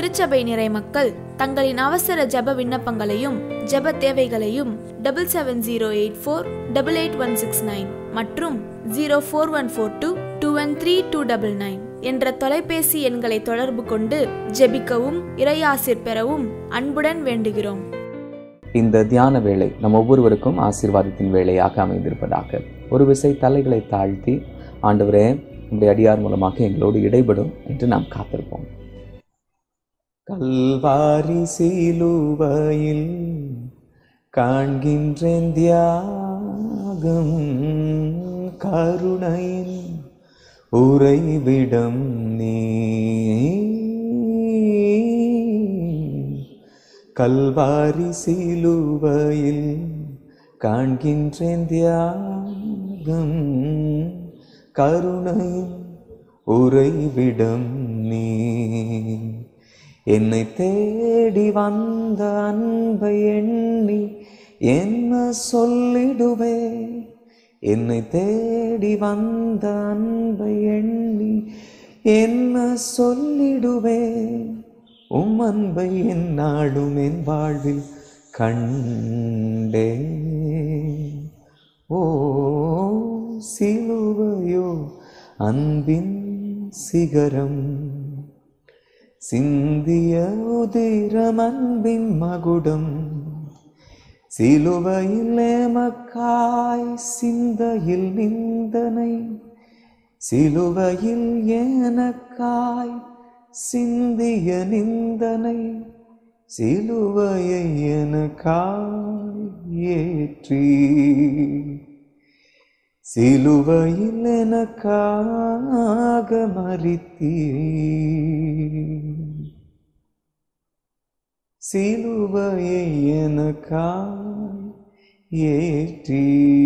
திருச்சபை நிறை மக்கள் தங்களின் அவசர ஜெப விண்ணப்பங்களையும் ஜெப தேவைகளையும் double seven zero eight four double eight one six nine மற்றும் zero four one four two two one three two double nine என்ற தொலைபேசி எண்களை தொடர்பு கொண்டு ஜெபிக்கவும் இறையாசிர் பெறவும் அன்புடன் வேண்டுகிறோம் இந்த தியான வேளை நம் ஒவ்வொருவருக்கும் ஆசீர்வாதத்தின் வேளையாக அமைந்திருப்பதாக ஒரு விசை தலைகளை தாழ்த்தி ஆண்டவரே உடைய அடியார் மூலமாக எங்களோடு இடைபடும் என்று நாம் காத்திருப்போம் கல்வாரி சீலுவையில் காண்கின்றேன் தியாகம் கருணையின் உறைவிடம் நீ கல்வாரி சீலுவையில் காண்கின்றேன் தியாகம் கருணையின் உறைவிடம் நீ என்னை தேடி வந்த அன்பை எண்ணி என்ன சொல்லிடுவே என்னை தேடி வந்த அன்பை எண்ணி என்ன சொல்லிடுவே உம் அன்பை என் நாடும் என் வாழ்வில் கண்டே ஓ சிலுவையோ அன்பின் சிகரம் சிந்திய உதிரம் அன்பின் மகுடம் சிலுவையில் எமக்காய் சிந்தையில் நிந்தனை சிலுவையில் எனக்காய் சிந்திய நிந்தனை சிலுவையை எனக்காய் ஏற்றி சிலுவையில் எனக்காக மறித்தீ சிலுவையை எனக்காய் ஏற்றி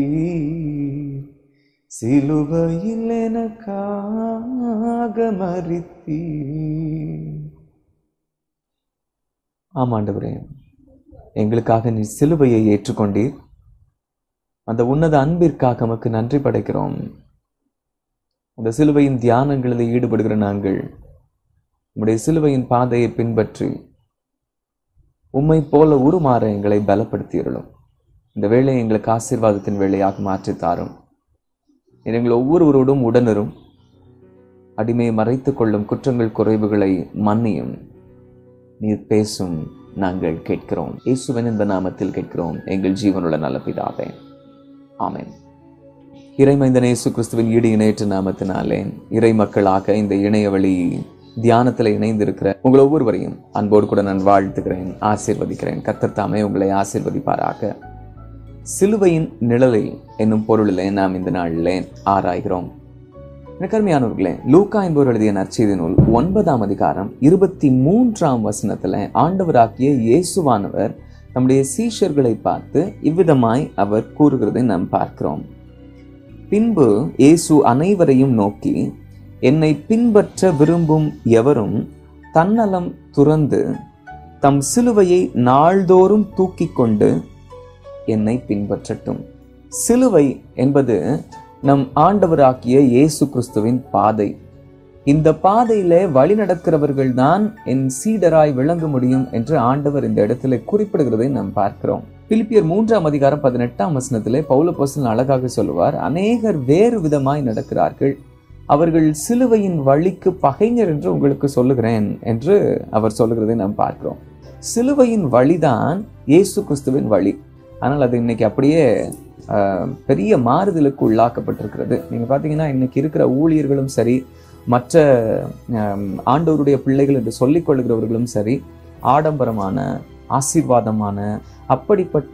சிலுவையில் எனக்காக மறித்தீ ஆமாண்டவரே எங்களுக்காக நீ சிலுவையை ஏற்றுக்கொண்டீர் அந்த உன்னத அன்பிற்காக நமக்கு நன்றி படைக்கிறோம் அந்த சிலுவையின் தியானங்களில் ஈடுபடுகிற நாங்கள் உம்முடைய சிலுவையின் பாதையை பின்பற்றி உம்மை போல உருமாற எங்களை பலப்படுத்தியிருளும் இந்த வேலையை எங்களுக்கு ஆசீர்வாதத்தின் வேலையாக மாற்றி தாரும் எங்கள் ஒவ்வொருவரோடும் உடனரும் அடிமையை மறைத்துக் கொள்ளும் குற்றங்கள் குறைவுகளை மன்னியும் நீர் பேசும் நாங்கள் கேட்கிறோம் இயேசுவின் இந்த நாமத்தில் கேட்கிறோம் எங்கள் ஜீவனுள்ள நல்ல பிதாவே ஆமென் இறைமைந்தன் இயேசு கிறிஸ்துவின் ஈடு இணையற்ற நாமத்தினாலே இறை மக்களாக இந்த இணையவழி தியானத்தில் இணைந்திருக்கிற உங்கள் ஒவ்வொருவரையும் அன்போடு கூட நான் வாழ்த்துகிறேன் ஆசீர்வதிக்கிறேன் கர்த்தர் தாமே உங்களை ஆசீர்வதிப்பாராக சிலுவையின் நிழலில் என்னும் பொருளிலே நாம் இந்த நாளிலே ஆராய்கிறோம் கருமையானவர்களே லூக்கா என்பவர் எழுதிய நற்செய்தி நூல் ஒன்பதாம் அதிகாரம் இருபத்தி மூன்றாம் வசனத்துல ஆண்டவராகிய இயேசுவானவர் நம்முடைய சீஷர்களை பார்த்து இவ்விதமாய் அவர் கூறுகிறதை நாம் பார்க்கிறோம் பின்பு இயேசு அனைவரையும் நோக்கி என்னை பின்பற்ற விரும்பும் எவரும் தன்னலம் துறந்து தம் சிலுவையை நாள்தோறும் தூக்கிக் கொண்டு என்னை பின்பற்றட்டும் சிலுவை என்பது நம் ஆண்டவராக்கிய இயேசு கிறிஸ்துவின் பாதை இந்த பாதையில வழி நடக்கிறவர்கள் தான் என் சீடராய் விளங்க முடியும் என்று ஆண்டவர் இந்த இடத்துல குறிப்பிடுகிறதை நாம் பார்க்கிறோம் பிலிப்பியர் மூன்றாம் அதிகாரம் பதினெட்டாம் வசனத்திலே பௌல போசன் அழகாக சொல்லுவார் அநேகர் வேறு விதமாய் நடக்கிறார்கள் அவர்கள் சிலுவையின் வழிக்கு பகைஞர் என்று உங்களுக்கு சொல்லுகிறேன் என்று அவர் சொல்லுகிறதை நாம் பார்க்கிறோம் சிலுவையின் வழிதான் இயேசு கிறிஸ்துவின் வழி ஆனால் அது இன்னைக்கு அப்படியே ஆஹ், பெரிய மாறுதலுக்கு உள்ளாக்கப்பட்டிருக்கிறது நீங்க பாத்தீங்கன்னா இன்னைக்கு இருக்கிற ஊழியர்களும் சரி மற்ற ஆம், ஆண்டவருடைய பிள்ளைகள் என்று சொல்லிக் கொள்கிறவர்களும் சரி ஆடம்பரமான ஆசீர்வாதமான அப்படிப்பட்ட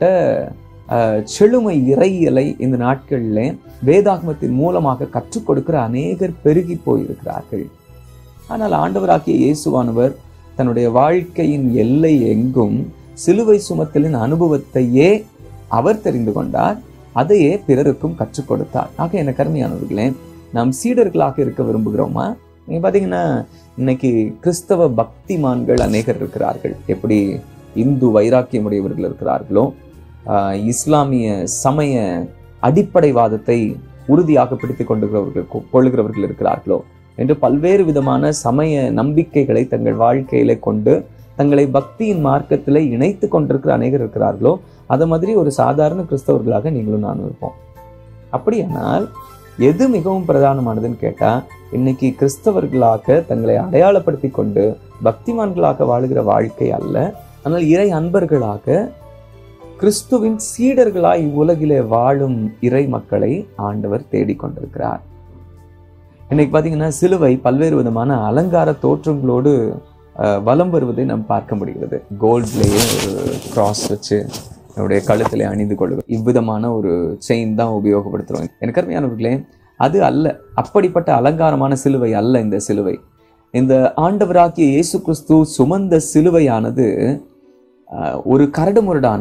ஆஹ், செழுமை இறையியலை இந்த நாட்களிலே வேதாகமத்தின் மூலமாக கற்றுக் கொடுக்கிற அநேகர் பெருகி போயிருக்கிறார்கள் ஆனால் ஆண்டவராகிய இயேசுவானவர் தன்னுடைய வாழ்க்கையின் எல்லை எங்கும் சிலுவை சுமத்தலின் அனுபவத்தையே அவர் தெரிந்து கொண்டார் அதையே பிறருக்கும் கற்றுக் கொடுத்தார் ஆக என கருமையானவர்களே நாம் சீடர்களாக இருக்க விரும்புகிறோமா நீங்க பாத்தீங்கன்னா இன்னைக்கு கிறிஸ்தவ பக்திமான்கள் அநேகர் இருக்கிறார்கள் எப்படி இந்து வைராக்கியமுடையவர்கள் இருக்கிறார்களோ ஆஹ் இஸ்லாமிய சமய அடிப்படைவாதத்தை உறுதியாக பிடித்துக் கொண்டுகிறவர்கள் கொள்ளுகிறவர்கள் இருக்கிறார்களோ என்று பல்வேறு விதமான சமய நம்பிக்கைகளை தங்கள் வாழ்க்கையில கொண்டு தங்களை பக்தியின் மார்க்கத்திலே இணைத்து கொண்டிருக்கிற அநேகர் இருக்கிறார்களோ அது மாதிரி ஒரு சாதாரண கிறிஸ்தவர்களாக நீங்களும் நானும் இருப்போம் அப்படியானால் எது மிகவும் பிரதானமானதுன்னு கேட்டா இன்னைக்கு கிறிஸ்தவர்களாக தங்களை அடையாளப்படுத்தி கொண்டு பக்திமான்களாக வாழுகிற வாழ்க்கை அல்ல ஆனால் இறை அன்பர்களாக கிறிஸ்துவின் சீடர்களாய் இவ்வுலகிலே வாழும் இறை மக்களை ஆண்டவர் தேடிக்கொண்டிருக்கிறார் இன்னைக்கு பாத்தீங்கன்னா சிலுவை பல்வேறு விதமான அலங்கார தோற்றங்களோடு அஹ், வலம் வருவதை நாம் பார்க்க முடிகிறது கோல்ட்லேயே ஒரு கிராஸ் வச்சு என்னுடைய கழுத்திலே அணிந்து கொள்ளுவோம் இவ்விதமான ஒரு செயின் தான் உபயோகப்படுத்துகிறோம் எனக்கு அருமையானவர்களே அது அல்ல அப்படிப்பட்ட அலங்காரமான சிலுவை அல்ல இந்த சிலுவை இந்த ஆண்டவராகிய இயேசு கிறிஸ்து சுமந்த சிலுவையானது அஹ், ஒரு கரடுமுரடான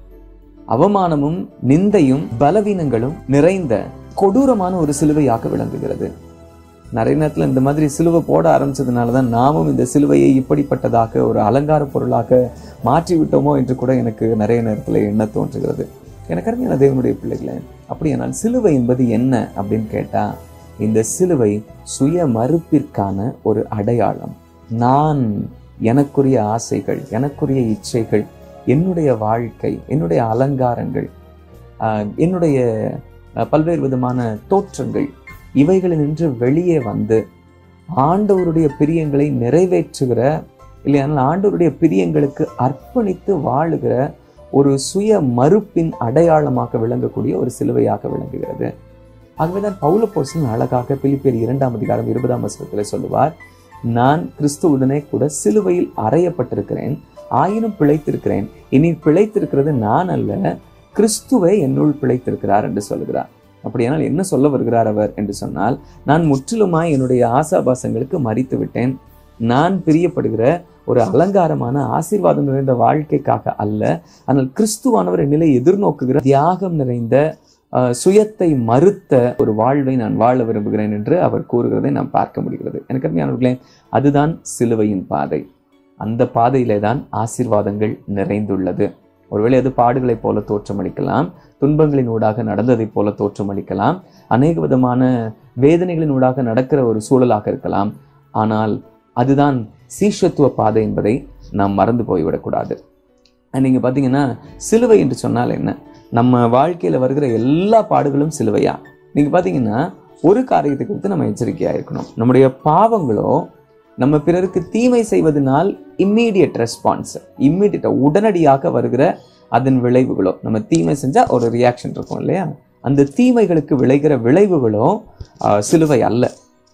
அவமானமும் நிந்தையும் பலவீனங்களும் நிறைந்த கொடூரமான ஒரு சிலுவையாக விளங்குகிறது நிறைய நேரத்தில் இந்த மாதிரி சிலுவை போட ஆரம்பிச்சதுனால தான் நாமும் இந்த சிலுவையை இப்படிப்பட்டதாக ஒரு அலங்கார பொருளாக மாற்றி விட்டோமோ என்று கூட எனக்கு நிறைய நேரத்தில் எண்ண தோன்றுகிறது எனக்கு அருமையான தேவனுடைய பிள்ளைகளே அப்படியானால் சிலுவை என்பது என்ன அப்படின்னு கேட்டா இந்த சிலுவை சுய மறுப்பிற்கான ஒரு அடையாளம் நான் எனக்குரிய ஆசைகள் எனக்குரிய இச்சைகள் என்னுடைய வாழ்க்கை என்னுடைய அலங்காரங்கள் ஆஹ், என்னுடைய ஆஹ், பல்வேறு விதமான தோற்றங்கள் இவைகளினின்று வெளியே வந்து ஆண்டவருடைய பிரியங்களை நிறைவேற்றுகிற இல்லையானால் ஆண்டவருடைய பிரியங்களுக்கு அர்ப்பணித்து வாழுகிற ஒரு சுய மறுப்பின் அடையாளமாக விளங்கக்கூடிய ஒரு சிலுவையாக விளங்குகிறது ஆகவேதான் பவுலப்போசன் அழகாக பிலிப்பியர் இரண்டாம் அதிகாரம் இருபதாம் வசனத்தில் சொல்லுவார் நான் கிறிஸ்துவுடனே கூட சிலுவையில் அறையப்பட்டிருக்கிறேன் ஆயினும் பிழைத்திருக்கிறேன் இனி பிழைத்திருக்கிறது நான் அல்ல கிறிஸ்துவை என்னுள் பிழைத்திருக்கிறார் என்று சொல்லுகிறார் அப்படியானால் என்ன சொல்ல வருகிறார் அவர் என்று சொன்னால் நான் முற்றிலுமாய் என்னுடைய ஆசாபாசங்களுக்கு மறித்து விட்டேன் நான் பிரியப்படுகிற ஒரு அலங்காரமான ஆசீர்வாதம் நிறைந்த வாழ்க்கைக்காக அல்ல ஆனால் கிறிஸ்துவானவர் நிலை எதிர்நோக்குகிற தியாகம் நிறைந்த அஹ், சுயத்தை மறுத்த ஒரு வாழ்வை நான் வாழ விரும்புகிறேன் என்று அவர் கூறுகிறதை நாம் பார்க்க முடிகிறது எனக்கு அருமையானவர்களே அதுதான் சிலுவையின் பாதை அந்த பாதையிலே தான் ஆசீர்வாதங்கள் நிறைந்துள்ளது ஒருவேளை அது பாடுகளைப் போல தோற்றமளிக்கலாம் துன்பங்களின் ஊடாக நடந்ததைப் போல தோற்றமளிக்கலாம் அநேக விதமான வேதனைகளின் ஊடாக நடக்கிற ஒரு சூழலாக இருக்கலாம் ஆனால் அதுதான் சீஷத்துவ பாதை என்பதை நாம் மறந்து போய்விடக்கூடாது நீங்க பார்த்தீங்கன்னா சிலுவை என்று சொன்னால் என்ன நம்ம வாழ்க்கையில வருகிற எல்லா பாடுகளும் சிலுவையா நீங்க பார்த்தீங்கன்னா ஒரு காரியத்தை குறித்து நம்ம எச்சரிக்கையா இருக்கணும் நம்முடைய பாவங்களோ நம்ம பிறருக்கு தீமை செய்வதனால் இம்மீடியட் ரெஸ்பான்ஸ் இம்மீடியட்டா உடனடியாக வருகிற அதன் விளைவுகளோ நம்ம தீமை செஞ்சா ஒரு ரியாக்ஷன் இருக்கும் இல்லையா அந்த தீமைகளுக்கு விளைகிற விளைவுகளோ ஆஹ், சிலுவை அல்ல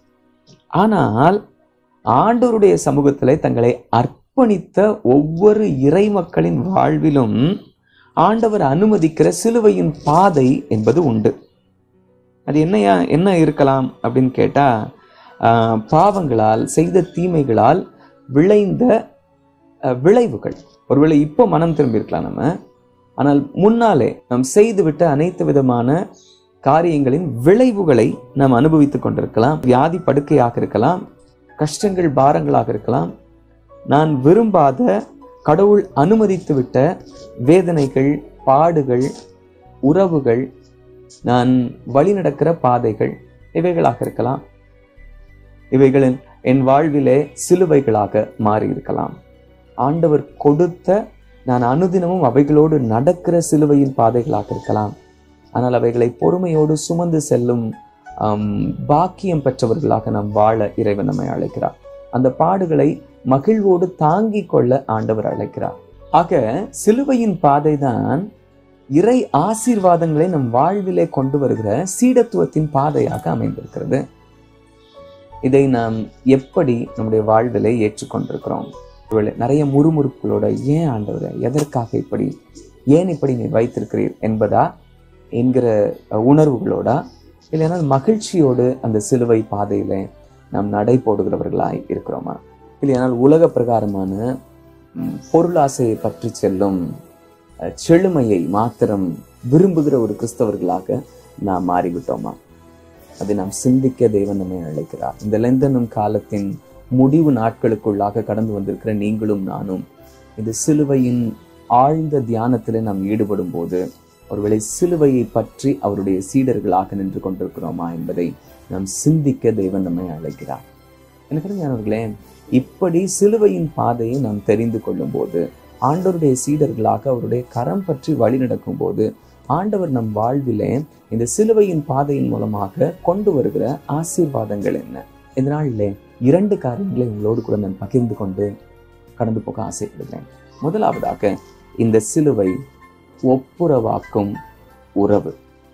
ஆனால் ஆண்டவருடைய சமூகத்திலே தங்களை அர்ப்பணித்த ஒவ்வொரு இறை மக்களின் வாழ்விலும் ஆண்டவர் அனுமதிக்கிற சிலுவையின் பாதை என்பது உண்டு அது என்னையா என்ன இருக்கலாம் அப்படின்னு கேட்டா ஆஹ், பாவங்களால் செய்த தீமைகளால் விளைந்த அஹ், விளைவுகள் ஒருவேளை இப்போ மனம் திரும்பி இருக்கலாம் நம்ம ஆனால் முன்னாலே நாம் செய்துவிட்ட அனைத்து விதமான காரியங்களின் விளைவுகளை நாம் அனுபவித்துக் கொண்டிருக்கலாம் வியாதி படுக்கையாக இருக்கலாம் கஷ்டங்கள் பாரங்களாக இருக்கலாம் நான் விரும்பாத கடவுள் அனுமதித்து விட்ட வேதனைகள் பாடுகள் உறவுகள் நான் வழிநடக்கிற பாதைகள் இவைகளாக இருக்கலாம் இவைகளின் என் வாழ்விலே சிலுவைகளாக மாறி இருக்கலாம் ஆண்டவர் கொடுத்த நான் அனுதினமும் அவைகளோடு நடக்கிற சிலுவையின் பாதைகளாக இருக்கலாம் ஆனால் அவைகளை பொறுமையோடு சுமந்து செல்லும் ஆம், பாக்கியம் பெற்றவர்களாக நாம் வாழ இறைவன் நம்மை அழைக்கிறார் அந்த பாடுகளை மகிழ்வோடு தாங்கிக் கொள்ள ஆண்டவர் அழைக்கிறார் ஆக சிலுவையின் பாதைதான் இறை ஆசீர்வாதங்களை நம் வாழ்விலே கொண்டு வருகிற சீடத்துவத்தின் பாதையாக அமைந்திருக்கிறது இதை நாம் எப்படி நம்முடைய வாழ்விலே ஏற்றுக்கொண்டிருக்கிறோம் ஒருவேளை நிறைய முறுமுறுப்புகளோட ஏன் ஆண்டவரே எதற்காக இப்படி ஏன் இப்படி நீ வைத்திருக்கிறீர் என்பதா என்கிற அஹ், உணர்வுகளோடா இல்லைன்னா மகிழ்ச்சியோடு அந்த சிலுவை பாதையில நாம் நடை போடுகிறவர்களாய் இருக்கிறோமா இல்லையானால் உலக பிரகாரமான ம், பொருளாசையை பற்றி செல்லும் அஹ், செழுமையை மாத்திரம் விரும்புகிற ஒரு கிறிஸ்தவர்களாக நாம் மாறிவிட்டோமா அதை நாம் சிந்திக்க தேவன் நம்மை அழைக்கிறார் இந்த லெந்தனும் காலத்தின் முடிவு நாட்களுக்குள்ளாக கடந்து வந்திருக்கிற நீங்களும் நானும் இந்த சிலுவையின் ஆழ்ந்த தியானத்தில் நாம் ஈடுபடும் போது ஒருவேளை சிலுவையை பற்றி அவருடைய சீடர்களாக நின்று கொண்டிருக்கிறோமா என்பதை நாம் சிந்திக்க தேவன் நம்மை அழைக்கிறார் எனக்கு ஞானவர்களே இப்படி சிலுவையின் பாதையை நாம் தெரிந்து கொள்ளும் போது ஆண்டவருடைய சீடர்களாக அவருடைய கரம் பற்றி வழி நடக்கும் போது ஆண்டவர் நம் வாழ்விலே இந்த சிலுவையின் பாதையின் மூலமாக கொண்டு வருகிற ஆசீர்வாதங்கள் என்ன இந்த நாளிலே இரண்டு காரியங்களை உங்களோடு கூட நான் பகிர்ந்து கொண்டு கடந்து போக ஆசைப்படுகிறேன் முதலாவதாக இந்த சிலுவை ஒப்புரவாக்கும் உறவு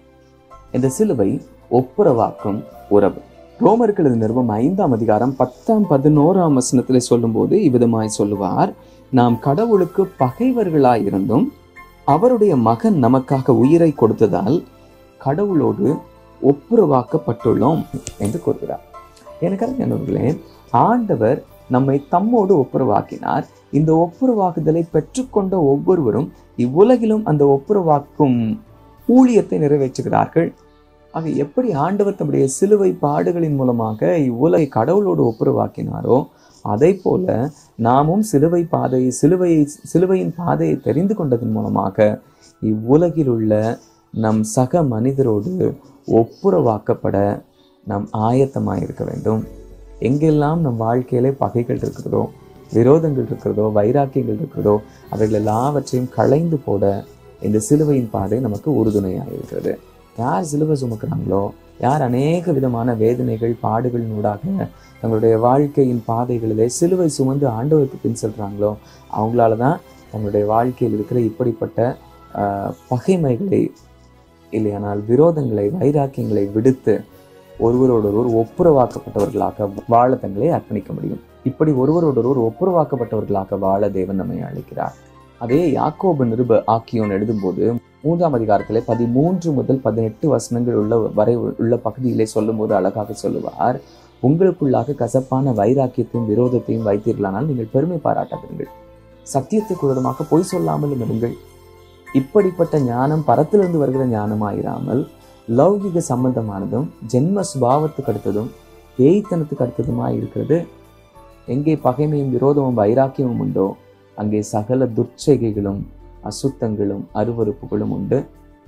இந்த சிலுவை ஒப்புரவாக்கும் உறவு ரோமர்களது நிறுவம் ஐந்தாம் அதிகாரம் பத்தாம் பதினோராம் வசனத்திலே சொல்லும்போது இவ்விதமாய் சொல்லுவார் நாம் கடவுளுக்கு பகைவர்களாயிருந்தும் அவருடைய மகன் நமக்காக உயிரை கொடுத்ததால் கடவுளோடு ஒப்புரவாக்கப்பட்டுள்ளோம் என்று கூறுகிறார் எனக்கு நண்பர்களே ஆண்டவர் நம்மை தம்மோடு ஒப்புரவாக்கினார் இந்த ஒப்புரவாக்குதலை பெற்றுக்கொண்ட ஒவ்வொருவரும் இவ்வுலகிலும் அந்த ஒப்புரவாக்கும் ஊழியத்தை நிறைவேற்றுகிறார்கள் ஆக எப்படி ஆண்டவர் தம்முடைய சிலுவை பாடுகளின் மூலமாக இவ்வுலகை கடவுளோடு ஒப்புரவாக்கினாரோ அதை போல நாமும் சிலுவை பாதையை சிலுவையை சிலுவையின் பாதையை தெரிந்து கொண்டதன் மூலமாக இவ்வுலகில் உள்ள நம் சக மனிதரோடு ஒப்புரவாக்கப்பட நாம் ஆயத்தமாக இருக்க வேண்டும் எங்கெல்லாம் நம் வாழ்க்கையிலே பகைகள் இருக்கிறதோ விரோதங்கள் இருக்கிறதோ வைராக்கியங்கள் இருக்கிறதோ அவைகள் எல்லாவற்றையும் களைந்து போட இந்த சிலுவையின் பாதை நமக்கு உறுதுணையாக இருக்கிறது யார் சிலுவை சுமக்கிறாங்களோ யார் அநேக விதமான வேதனைகள் பாடுகளினூடாக தங்களுடைய வாழ்க்கையின் பாதைகளிலே சிலுவை சுமந்து ஆண்டவருக்கு பின் செல்றாங்களோ அவங்களால தான் தங்களுடைய வாழ்க்கையில் இருக்கிற இப்படிப்பட்ட ஆஹ், பகைமைகளை இல்லையானால் விரோதங்களை வைராக்கியங்களை விடுத்து ஒருவரோடொருவர் ஒப்புரவாக்கப்பட்டவர்களாக வாழ தங்களை அர்ப்பணிக்க முடியும் இப்படி ஒருவரோடொருவர் ஒப்புரவாக்கப்பட்டவர்களாக வாழ தேவன் நம்மை அழைக்கிறார் அதே யாக்கோபு நிருப ஆக்கியோன் எழுதும்போது மூன்றாம் அதிகாரத்திலே பதிமூன்று முதல் பதினெட்டு வசனங்கள் உள்ள வரை உள்ள பகுதியிலே சொல்லும்போது அழகாக சொல்லுவார் உங்களுக்குள்ளாக கசப்பான வைராக்கியத்தையும் விரோதத்தையும் வைத்தீர்களானால் நீங்கள் பெருமை பாராட்டாதீர்கள் சத்தியத்துக்கு விரோதமாக பொய் சொல்லாமலும் இருங்கள் இப்படிப்பட்ட ஞானம் பரத்திலிருந்து வருகிற ஞானமாயிராமல் லௌகிக சம்பந்தமானதும் ஜென்ம சுபாவத்துக்கு அடுத்ததும் பேய்த்தனத்துக்கு அடுத்ததுமாய் இருக்கிறது எங்கே பகைமையும் விரோதமும் வைராக்கியமும் உண்டோ அங்கே சகல துர்ச்செய்கைகளும் அசுத்தங்களும் அருவருப்புகளும் உண்டு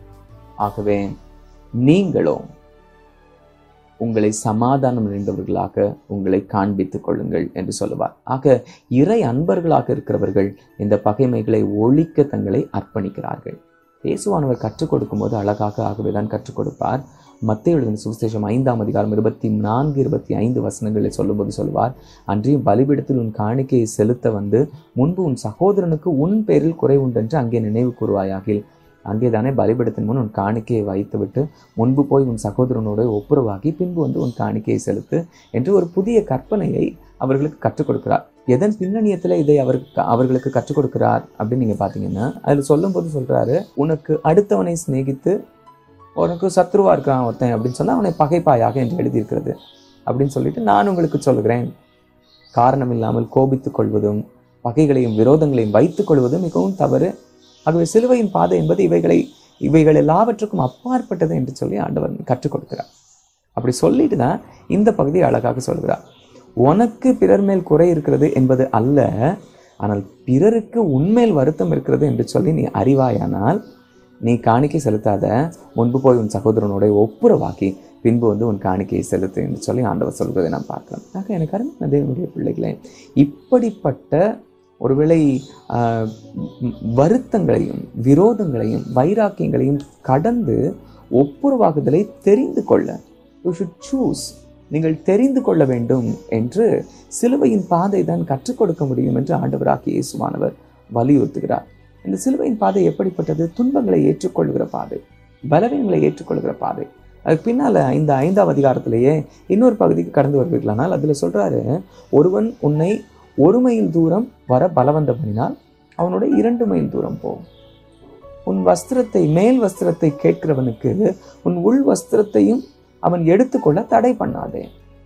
ஆகவே நீங்களோ உங்களை சமாதானம் நிறைந்தவர்களாக உங்களை காண்பித்துக் கொள்ளுங்கள் என்று சொல்லுவார் ஆக இறை அன்பர்களாக இருக்கிறவர்கள் இந்த பகைமைகளை ஒழிக்க தங்களை அர்ப்பணிக்கிறார்கள் இயேசுவானவர் கற்றுக் கொடுக்கும்போது அழகாக ஆகவேதான் கற்றுக் கொடுப்பார் மத்திய எழுதின சுவிசேஷம் ஐந்தாம் அதிகாரம் இருபத்தி நான்கு இருபத்தி ஐந்து வசனங்களை சொல்லும்போது சொல்லுவார் அன்றையும் பலிபிடத்தில் உன் காணிக்கையை செலுத்த வந்து முன்பு உன் சகோதரனுக்கு உன் பேரில் குறை உண்டென்று அங்கே நினைவு கூறுவாயாகில் அங்கேதானே பலிபிடத்தின் முன் உன் காணிக்கையை வைத்துவிட்டு முன்பு போய் உன் சகோதரனோடு ஒப்புரவாகி பின்பு வந்து உன் காணிக்கையை செலுத்து என்று ஒரு புதிய கற்பனையை அவர்களுக்கு கற்றுக் கொடுக்கிறார் எதன் பின்னணியத்தில் இதை அவருக்கு அவர்களுக்கு கற்றுக் கொடுக்கிறார் அப்படின்னு நீங்கள் பார்த்தீங்கன்னா அதில் சொல்லும்போது சொல்கிறாரு உனக்கு அடுத்தவனை சிநேகித்து உனக்கு சத்ருவா இருக்கான் ஒருத்தன் அப்படின்னு சொன்னால் அவனை பகைப்பாயாக என்று எழுதியிருக்கிறது அப்படின்னு சொல்லிட்டு நான் உங்களுக்கு சொல்லுகிறேன் காரணம் இல்லாமல் கோபித்துக் கொள்வதும் பகைகளையும் விரோதங்களையும் வைத்துக் கொள்வதும் மிகவும் தவறு ஆகவே சிலுவையின் பாதை என்பது இவைகளை இவைகள் எல்லாவற்றுக்கும் அப்பாற்பட்டது என்று சொல்லி ஆண்டவர் கற்றுக் கொடுக்கிறார் அப்படி சொல்லிட்டு தான் இந்த பகுதியை அழகாக சொல்கிறார் உனக்கு பிறர் மேல் குறை இருக்கிறது என்பது அல்ல ஆனால் பிறருக்கு உன்மேல் வருத்தம் இருக்கிறது என்று சொல்லி நீ அறிவாயானால் நீ காணிக்கை செலுத்தாத முன்பு போய் உன் சகோதரனோட ஒப்புரவாக்கி பின்பு வந்து உன் காணிக்கையை செலுத்து என்று சொல்லி ஆண்டவர் சொல்வதை நாம் பார்க்கலாம் ஆக எனக்கு அருமையான தேவனுடைய பிள்ளைகளே இப்படிப்பட்ட ஒருவேளை ஆஹ், ம், வருத்தங்களையும் விரோதங்களையும் வைராக்கியங்களையும் கடந்து ஒப்புரவாகுதலை தெரிந்து கொள்ள யூ ஷுட் சூஸ் நீங்கள் தெரிந்து கொள்ள வேண்டும் என்று சிலுவையின் பாதை தான் கற்றுக் கொடுக்க முடியும் என்று ஆண்டவராகிய இயேசுவானவர் வலியுறுத்துகிறார் இந்த சிலுவையின் பாதை எப்படிப்பட்டது துன்பங்களை ஏற்றுக்கொள்கிற பாதை பலவீனங்களை ஏற்றுக்கொள்கிற பாதை அதுக்கு பின்னால இந்த ஐந்தாம் அதிகாரத்திலேயே இன்னொரு பகுதிக்கு கடந்து வருவீர்களானால் அதுல சொல்றாரு ஒருவன் உன்னை ஒரு மைல் தூரம் வர பலவந்தம் பண்ணினால் அவனோட இரண்டு மைல் தூரம் போ உன் வஸ்திரத்தை மேல் வஸ்திரத்தை கேட்கிறவனுக்கு உன் உள் வஸ்திரத்தையும் அவன் எடுத்துக்கொள்ள தடை பண்ணாதே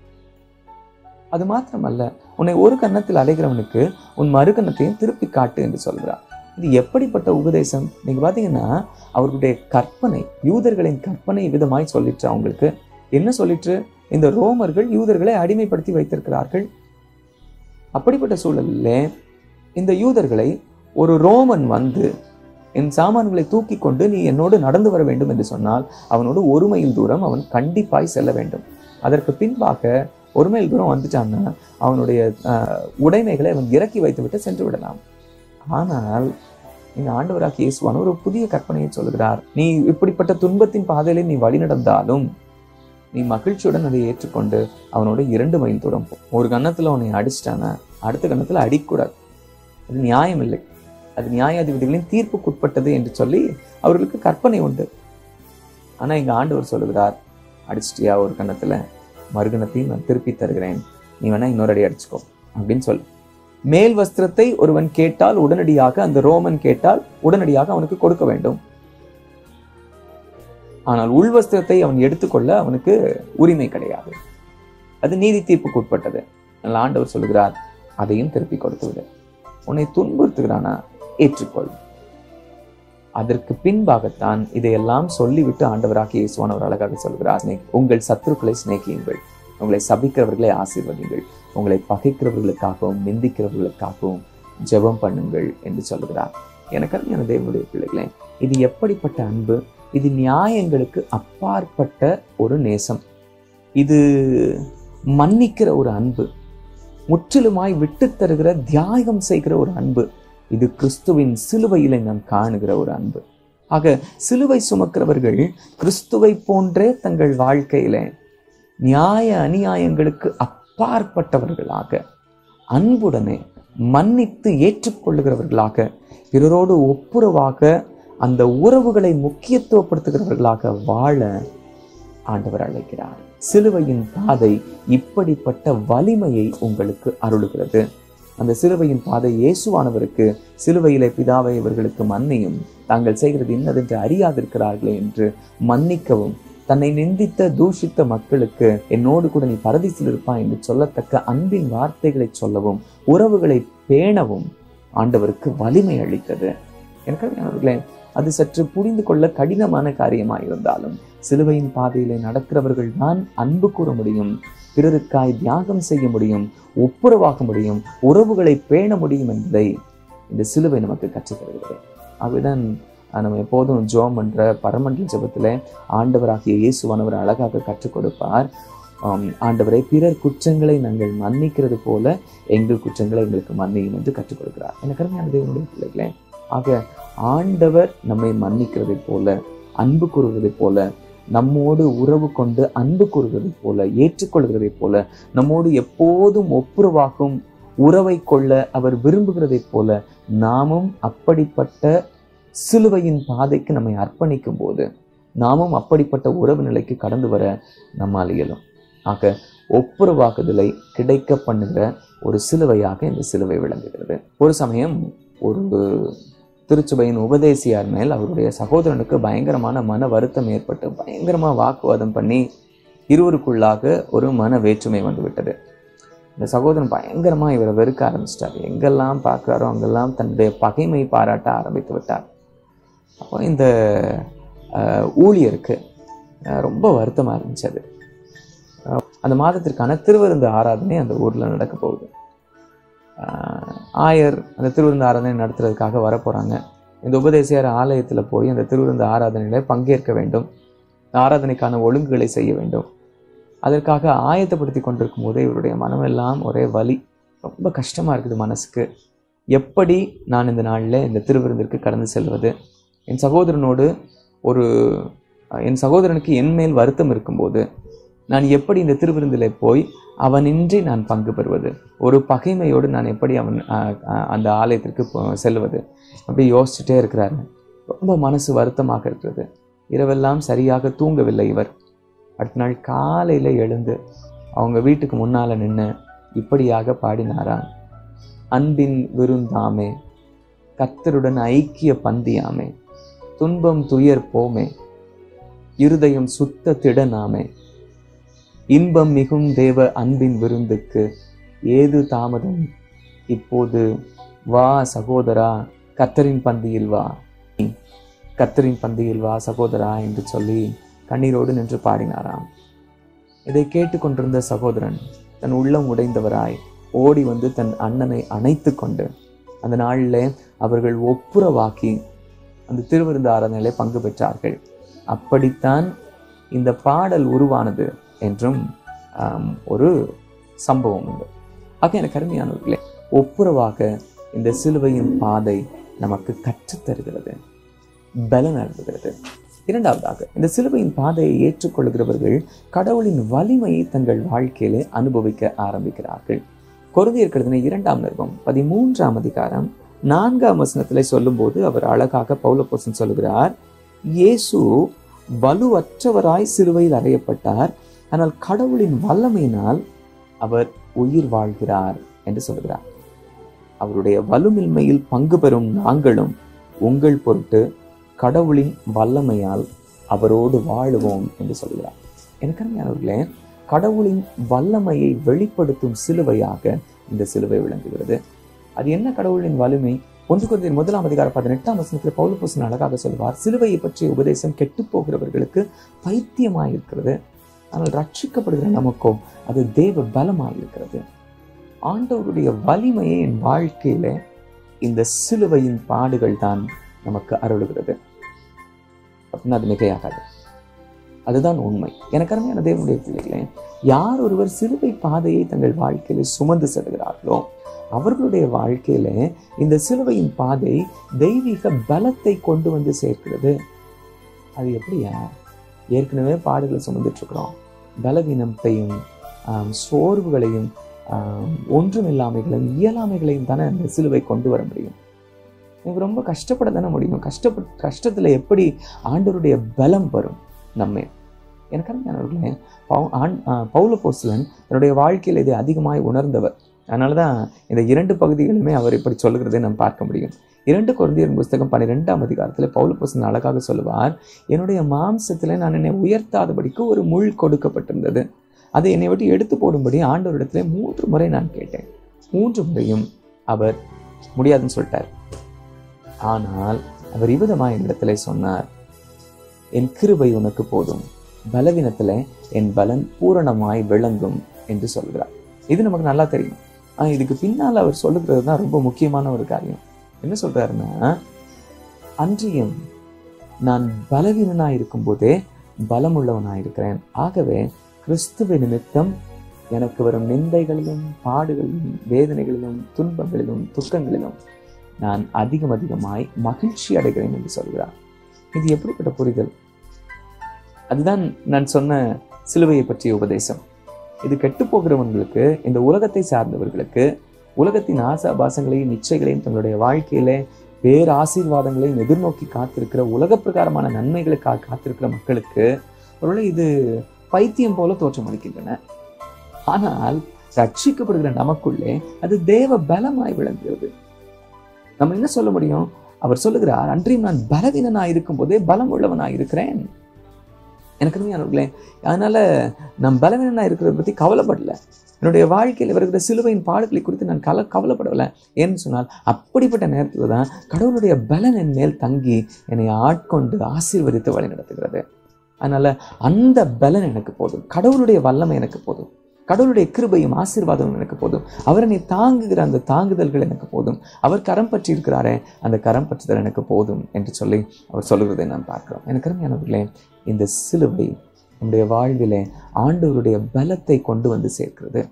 அது மாத்திரமல்ல உன்னை ஒரு கன்னத்தில் அலைகிறவனுக்கு உன் மறு கன்னத்தையும் திருப்பி காட்டு என்று சொல்கிறார் இது எப்படிப்பட்ட உபதேசம் நீங்க பாத்தீங்கன்னா அவர்களுடைய கற்பனை யூதர்களின் கற்பனை விதமாய் சொல்லிற்று அவங்களுக்கு என்ன சொல்லிற்று இந்த ரோமர்கள் யூதர்களை அடிமைப்படுத்தி வைத்திருக்கிறார்கள் அப்படிப்பட்ட சூழலில் இந்த யூதர்களை ஒரு ரோமன் வந்து என் சாமான்களை தூக்கி கொண்டு நீ என்னோடு நடந்து வர வேண்டும் என்று சொன்னால் அவனோடு ஒரு மைல் தூரம் அவன் கண்டிப்பாய் செல்ல வேண்டும் அதற்கு பின்பாக ஒரு மைல் தூரம் வந்துட்டான்னா அவனுடைய ஆஹ், உடைமைகளை அவன் இறக்கி வைத்துவிட்டு சென்று விடலாம் ஆனால் இந்த ஆண்டவராக இயேசுவான ஒரு புதிய கற்பனையை சொல்கிறார் நீ இப்படிப்பட்ட துன்பத்தின் பாதையிலே நீ வழி நடந்தாலும் நீ மகிழ்ச்சியுடன் அதை ஏற்றுக்கொண்டு அவனோட இரண்டு மைல் தூரம் போ ஒரு கன்னத்துல உன்னை அடிச்சிட்டானா அடுத்த கன்னத்துல அடிக்கூடாது அது நியாயம் இல்லை அது நியாயாதிபதிகளின் தீர்ப்புக்குட்பட்டது என்று சொல்லி அவர்களுக்கு கற்பனை உண்டு ஆனா இங்க ஆண்டவர் சொல்லுகிறார் அடிச்சிட்டியா ஒரு கன்னத்துல மறுகணத்தையும் நான் திருப்பி தருகிறேன் நீ வேணா இன்னொரு அடி அடிச்சுக்கோ அப்படின்னு சொல்லு மேல் வஸ்திரத்தை ஒருவன் கேட்டால் உடனடியாக அந்த ரோமன் கேட்டால் உடனடியாக அவனுக்கு கொடுக்க வேண்டும் ஆனால் உள் வஸ்திரத்தை அவன் எடுத்துக்கொள்ள அவனுக்கு உரிமை கிடையாது அது நீதி தீர்ப்புக்கு உட்பட்டது அதனால ஆண்டவர் சொல்லுகிறார் அதையும் திருப்பி கொடுத்து விடு உன்னை துன்புறுத்துகிறானா ஏற்றுக்கொள் அதற்கு பின்பாகத்தான் இதையெல்லாம் சொல்லிவிட்டு ஆண்டவராக இயேசுவான் அவர் அழகாக சொல்கிறார் "நீ உங்கள் சத்துருக்களை சிநேகியுங்கள் உங்களை சபிக்கிறவர்களை ஆசீர்வதிங்கள் உங்களை பகைக்கிறவர்களுக்காகவும் நிந்திக்கிறவர்களுக்காகவும் ஜெபம் பண்ணுங்கள் என்று சொல்லுகிறார் எனக்கு அருமையான தேவனுடைய பிள்ளைகளே இது எப்படிப்பட்ட அன்பு இது நியாயங்களுக்கு அப்பாற்பட்ட ஒரு நேசம் இது மன்னிக்கிற ஒரு அன்பு முற்றிலுமாய் விட்டு தருகிற தியாகம் செய்கிற ஒரு அன்பு இது கிறிஸ்துவின் சிலுவையிலே நாம் காணுகிற ஒரு அன்பு ஆக சிலுவை சுமக்கிறவர்கள் கிறிஸ்துவை போன்றே தங்கள் வாழ்க்கையிலே நியாய அநியாயங்களுக்கு அப்பாற்பட்டவர்களாக அன்புடனே மன்னித்து ஏற்றுக்கொள்ளுகிறவர்களாக பிறரோடு ஒப்புரவாக அந்த உறவுகளை முக்கியத்துவப்படுத்துகிறவர்களாக வாழ ஆண்டவர் அழைக்கிறார் சிலுவையின் பாதை இப்படிப்பட்ட வலிமையை உங்களுக்கு அருளுகிறது அந்த சிலுவையின் பாதை இயேசுவானவருக்கு சிலுவையிலே பிதாவை இவர்களுக்கு மன்னியும் தாங்கள் செய்கிறது இன்னதென்று அறியாதிருக்கிறார்களே என்று மன்னிக்கவும் தன்னை நிந்தித்த தூஷித்த மக்களுக்கு என்னோடு கூட நீ பரதிசில் இருப்பாய் என்று சொல்லத்தக்க அன்பின் வார்த்தைகளை சொல்லவும் உறவுகளை பேணவும் ஆண்டவருக்கு வலிமை அளித்தது எனக்கு அவர்களே அது சற்று புரிந்து கொள்ள கடினமான காரியமாக இருந்தாலும் சிலுவையின் பாதையிலே நடக்கிறவர்கள் தான் அன்பு கூற முடியும் பிறருக்காய் தியாகம் செய்ய முடியும் ஒப்புரவாக முடியும் உறவுகளை பேண முடியும் என்பதை இந்த சிலுவை நமக்கு கற்றுத் தருகிறது அதுதான் அஹ், நம்ம எப்போதும் ஜோம் பண்ற பரமண்டல ஜெபத்துல ஆண்டவராகிய இயேசுவானவர் அழகாக கற்றுக் கொடுப்பார் ஆம், ஆண்டவரை பிறர் குற்றங்களை நாங்கள் மன்னிக்கிறது போல எங்கள் குற்றங்களை எங்களுக்கு மன்னியும் என்று கற்றுக் கொடுக்கிறார் எனக்கு அருமையான தேவனுடைய பிள்ளைகளே ஆக ஆண்டவர் நம்மை மன்னிக்கிறதைப் போல அன்பு கூறுவதைப் போல நம்மோடு உறவு கொண்டு அன்பு கூறுவதைப் போல ஏற்றுக்கொள்கிறதைப் போல நம்மோடு எப்போதும் ஒப்புரவாகும் உறவை கொள்ள அவர் விரும்புகிறதைப் போல நாமும் அப்படிப்பட்ட சிலுவையின் பாதைக்கு நம்மை அர்ப்பணிக்கும் போது நாமும் அப்படிப்பட்ட உறவு நிலைக்கு கடந்து வர நம்மால் இயலும் ஆக ஒப்புரவாக்குதலை கிடைக்க பண்ணுகிற ஒரு சிலுவையாக இந்த சிலுவை விளங்குகிறது ஒரு சமயம் ஒரு திருச்சுபையின் உபதேசியார் மேல் அவருடைய சகோதரனுக்கு பயங்கரமான மன வருத்தம் ஏற்பட்டு பயங்கரமா வாக்குவாதம் பண்ணி இருவருக்குள்ளாக ஒரு மன வேற்றுமை வந்து விட்டது இந்த சகோதரன் பயங்கரமா இவரை வெறுக்க ஆரம்பிச்சிட்டார் எங்கெல்லாம் பார்க்குறாரோ அங்கெல்லாம் தன்னுடைய பகைமை பாராட்ட ஆரம்பித்து விட்டார் அப்போ இந்த அஹ், ஊழியருக்கு அஹ், ரொம்ப வருத்தமா இருந்துச்சு அது அஹ், அந்த மாதத்திற்கான திருவிருந்து ஆராதனை அந்த ஊர்ல நடக்க போகுது ஆஹ் ஆயர் அந்த திருவிருந்து ஆராதனை நடத்துறதுக்காக வரப்போறாங்க இந்த உபதேசியார் ஆலயத்துல போய் அந்த திருவிருந்து ஆராதனையில பங்கேற்க வேண்டும் இந்த ஆராதனைக்கான ஒழுங்குகளை செய்ய வேண்டும் அதற்காக ஆயத்தப்படுத்தி கொண்டிருக்கும் போதே இவருடைய மனமெல்லாம் ஒரே வலி ரொம்ப கஷ்டமா இருக்குது மனசுக்கு எப்படி நான் இந்த நாளில் இந்த திருவிருந்திற்கு கடந்து செல்வது என் சகோதரனோடு ஒரு என் சகோதரனுக்கு என் மேல் வருத்தம் இருக்கும்போது நான் எப்படி இந்த திருவிருந்திலே போய் அவனின்றி நான் பங்கு பெறுவது ஒரு பகைமையோடு நான் எப்படி அவன் ஆஹ், ஆஹ், அந்த ஆலயத்திற்கு போ- செல்வது அப்படி யோசிச்சுட்டே இருக்கிறாரு ரொம்ப மனசு வருத்தமாக இருக்கிறது இரவெல்லாம் சரியாக தூங்கவில்லை இவர் அடுத்த நாள் காலையில எழுந்து அவங்க வீட்டுக்கு முன்னால நின்று இப்படியாக பாடினாராம் அன்பின் விருந்தாமே கத்தருடன் ஐக்கிய பந்தியாமே துன்பம் துயர் போமே இருதயம் சுத்த திடனாமே இன்பம் மிகும் தேவ அன்பின் விருந்துக்கு ஏது தாமதம் இப்போது வா சகோதரா கத்தரின் பந்தியில் வா கத்தரின் பந்தியில் வா சகோதரா என்று சொல்லி கண்ணீரோடு நின்று பாடினாராம் இதை கேட்டுக்கொண்டிருந்த சகோதரன் தன் உள்ளம் உடைந்தவராய் ஓடி வந்து தன் அண்ணனை அணைத்து கொண்டு அந்த நாளில் அவர்கள் ஒப்புரவாக்கி அந்த திருவிருந்து ஆராதனையிலே பங்கு பெற்றார்கள் அப்படித்தான் இந்த பாடல் உருவானது என்றும் ஆம், ஒரு சம்பவம் உண்டு ஆக எனக்கு அருமையானவர்களே ஒப்புரவாக இந்த சிலுவையின் பாதை நமக்கு கற்றுத் தருகிறது பலன் அழுகிறது இரண்டாவதாக இந்த சிலுவையின் பாதையை ஏற்றுக்கொள்கிறவர்கள் கடவுளின் வலிமையை தங்கள் வாழ்க்கையிலே அனுபவிக்க ஆரம்பிக்கிறார்கள் கொருந்தியர் கழுதின இரண்டாம் நிருபம் பதிமூன்றாம் அதிகாரம் நான்காம் வசனத்திலே சொல்லும்போது அவர் அழகாக பௌலப்போசன் சொல்லுகிறார் இயேசு வலுவற்றவராய் சிலுவையில் அறையப்பட்டார் ஆனால் கடவுளின் வல்லமையினால் அவர் உயிர் வாழ்கிறார் என்று சொல்கிறார் அவருடைய வலுமின்மையில் பங்கு பெறும் நாங்களும் உங்கள் பொருட்டு கடவுளின் வல்லமையால் அவரோடு வாழுவோம் என்று சொல்கிறார் எனக்கு அருமையானவர்களே கடவுளின் வல்லமையை வெளிப்படுத்தும் சிலுவையாக இந்த சிலுவை விளங்குகிறது அது என்ன கடவுளின் வலிமை ஒன்று குருந்தியர் முதலாம் அதிகாரம் பதினெட்டாம் வசனத்தில் பௌலபூசன் அழகாக சொல்வார் சிலுவையை பற்றிய உபதேசம் கெட்டு போகிறவர்களுக்கு பைத்தியமாயிருக்கிறது ஆனால் ரட்சிக்கப்படுகிற நமக்கோ அது தேவ பலமாயிருக்கிறது ஆண்டவருடைய வலிமையை என் வாழ்க்கையில இந்த சிலுவையின் பாடுகள் தான் நமக்கு அருளுகிறது அப்படின்னா அது மிகையாகாது அதுதான் உண்மை எனக்கு அருமையான தேவனுடைய பிள்ளைகளே யார் ஒருவர் சிலுவை பாதையை தங்கள் வாழ்க்கையில சுமந்து செல்கிறார்களோ அவர்களுடைய வாழ்க்கையில இந்த சிலுவையின் பாதை தெய்வீக பலத்தை கொண்டு வந்து சேர்க்கிறது அது எப்படியா ஏற்கனவே பாடுகளை சுமந்துட்டு இருக்கிறோம் பலவீனத்தையும் ஆம், சோர்வுகளையும் ஆம், ஒன்றுமில்லாமைகளையும் இயலாமைகளையும் தானே அந்த சிலுவை கொண்டு வர முடியும் எனக்கு ரொம்ப கஷ்டப்பட தானே முடியும் கஷ்டப்பட் கஷ்டத்துல எப்படி ஆண்டவருடைய பலம் வரும் நம்மை எனக்கு அருமையானவர்களே பவு ஆண் பௌல போஸ்லன் தன்னுடைய வாழ்க்கையில் இதை அதிகமாய் உணர்ந்தவர் அதனால தான் இந்த இரண்டு பகுதிகளுமே அவர் இப்படி சொல்லுகிறதை நாம் பார்க்க முடியும் இரண்டு குழந்தையர் புஸ்தகம் பன்னிரெண்டாம் அதிகாரத்தில் பௌல போஸ்லன் அழகாக சொல்லுவார் என்னுடைய மாம்சத்தில் நான் என்னை உயர்த்தாதபடிக்கு ஒரு முள் கொடுக்கப்பட்டிருந்தது அதை என்னை விட்டு எடுத்து போடும்படி ஆண்டவரிடத்துல மூன்று முறை நான் கேட்டேன் மூன்று முறையும் அவர் முடியாதுன்னு சொல்லிட்டார் ஆனால் அவர் இவ்விதமாக என்னிடத்துல சொன்னார் என் கிருபை உனக்கு போதும் பலவீனத்துல என் பலன் பூரணமாய் விளங்கும் என்று சொல்கிறார் இது நமக்கு நல்லா தெரியும் ஆனா இதுக்கு பின்னால் அவர் சொல்லுகிறது தான் ரொம்ப முக்கியமான ஒரு காரியம் என்ன சொல்றாருன்னா அன்றியும் நான் பலவீனனாய் இருக்கும்போதே பலமுள்ளவனாய் இருக்கிறேன் ஆகவே கிறிஸ்துவ நிமித்தம் எனக்கு வரும் நிந்தைகளிலும் பாடுகளிலும் வேதனைகளிலும் துன்பங்களிலும் துக்கங்களிலும் நான் அதிகம் அதிகமாய் மகிழ்ச்சி அடைகிறேன் என்று சொல்கிறார் இது எப்படிப்பட்ட புரிதல் அதுதான் நான் சொன்ன சிலுவையை பற்றிய உபதேசம் இது கெட்டு போகிறவங்களுக்கு இந்த உலகத்தை சார்ந்தவர்களுக்கு உலகத்தின் ஆசாபாசங்களையும் நிச்சயங்களையும் தங்களுடைய வாழ்க்கையில வேறு ஆசீர்வாதங்களையும் எதிர்நோக்கி காத்திருக்கிற உலக பிரகாரமான நன்மைகளுக்காக காத்திருக்கிற மக்களுக்கு ஒருவேளை இது பைத்தியம் போல தோற்றமளிக்கின்றன ஆனால் ரட்சிக்கப்படுகிற நமக்குள்ளே அது தேவ பலமாய் விளங்குகிறது நம்ம என்ன சொல்ல முடியும் அவர் சொல்லுகிறார் அன்றையும் நான் பலவீனனாய் இருக்கும்போதே பலம் உள்ளவனாய் இருக்கிறேன் எனக்கு உண்மையானவர்களே அதனால நான் பலவீனனாக இருக்கிறத பற்றி கவலைப்படல என்னுடைய வாழ்க்கையில் வருகிற சிலுவையின் பாடுகளை குறித்து நான் கல கவலைப்படவில்லை ஏன்னு சொன்னால் அப்படிப்பட்ட நேரத்தில் தான் கடவுளுடைய பலன் என் மேல் தங்கி என்னை ஆட்கொண்டு ஆசீர்வதித்து வழி நடத்துகிறது அதனால அந்த பலன் எனக்கு போதும் கடவுளுடைய வல்லமை எனக்கு போதும் கடவுளுடைய கிருபையும் ஆசீர்வாதமும் எனக்கு போதும் அவர் என்னை தாங்குகிற அந்த தாங்குதல்கள் எனக்கு போதும் அவர் கரம் பற்றி இருக்கிறாரே அந்த கரம் பற்றுதல் எனக்கு போதும் என்று சொல்லி அவர் சொல்லுகிறதை நான் பார்க்கிறோம் எனக்கு அருமையானவர்களே இந்த சிலுவை நம்முடைய வாழ்விலே ஆண்டவருடைய பலத்தை கொண்டு வந்து சேர்க்கிறது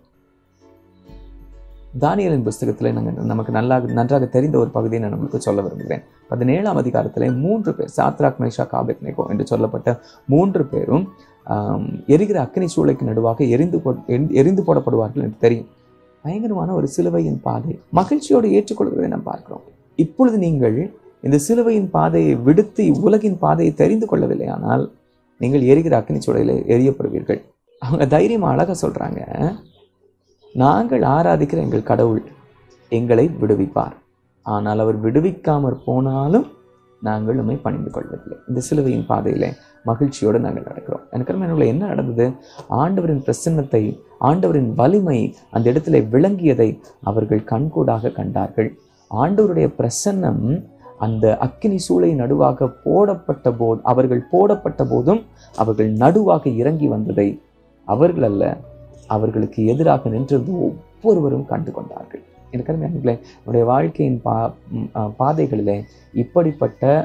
தானியலின் புஸ்தகத்தில் நாங்கள் நமக்கு நல்லா நன்றாக தெரிந்த ஒரு பகுதியை நான் உங்களுக்கு சொல்ல விரும்புகிறேன் பதினேழாம் அதிகாரத்தில் மூன்று பேர் சாத்ராக் மேஷா காபெக் நேகோ என்று சொல்லப்பட்ட மூன்று பேரும் ஆம், எரிகிற அக்கினி சூளைக்கு நடுவாக எரிந்து போ எரிந்து- எரிந்து போடப்படுவார்கள் என்று தெரியும் பயங்கரமான ஒரு சிலுவையின் பாதை மகிழ்ச்சியோடு ஏற்றுக்கொள்கிறதை நாம் பார்க்கிறோம் இப்பொழுது நீங்கள் இந்த சிலுவையின் பாதையை விடுத்து உலகின் பாதையை தெரிந்து கொள்ளவில்லையானால் நீங்கள் எரிகிற அக்கினி சூளையில் எரியப்படுவீர்கள் அவங்க தைரியமா அழகா சொல்றாங்க நாங்கள் ஆராதிக்கிற எங்கள் கடவுள் எங்களை விடுவிப்பார் ஆனால் அவர் விடுவிக்காமற் போனாலும் நாங்கள் உம்மை பணிந்து கொள்வதில்லை இந்த சிலுவையின் பாதையிலே மகிழ்ச்சியோடு நாங்கள் நடக்கிறோம் எனக்கு அருமையானவர்களே, என்ன நடந்தது ஆண்டவரின் பிரசன்னத்தை ஆண்டவரின் வலிமை அந்த இடத்துல விளங்கியதை அவர்கள் கண்கூடாக கண்டார்கள் ஆண்டவருடைய பிரசன்னம் அந்த அக்கினி சூளை நடுவாக போடப்பட்ட போது அவர்கள் போடப்பட்ட போதும் அவர்கள் நடுவாக இறங்கி வந்ததை அவர்கள் அல்ல அவர்களுக்கு எதிராக நின்றிருந்த ஒவ்வொருவரும் கண்டு கொண்டார்கள் எனக்கு அருமையானவர்களே, நம்முடைய வாழ்க்கையின் பா ம், அ, பாதைகளிலே இப்படிப்பட்ட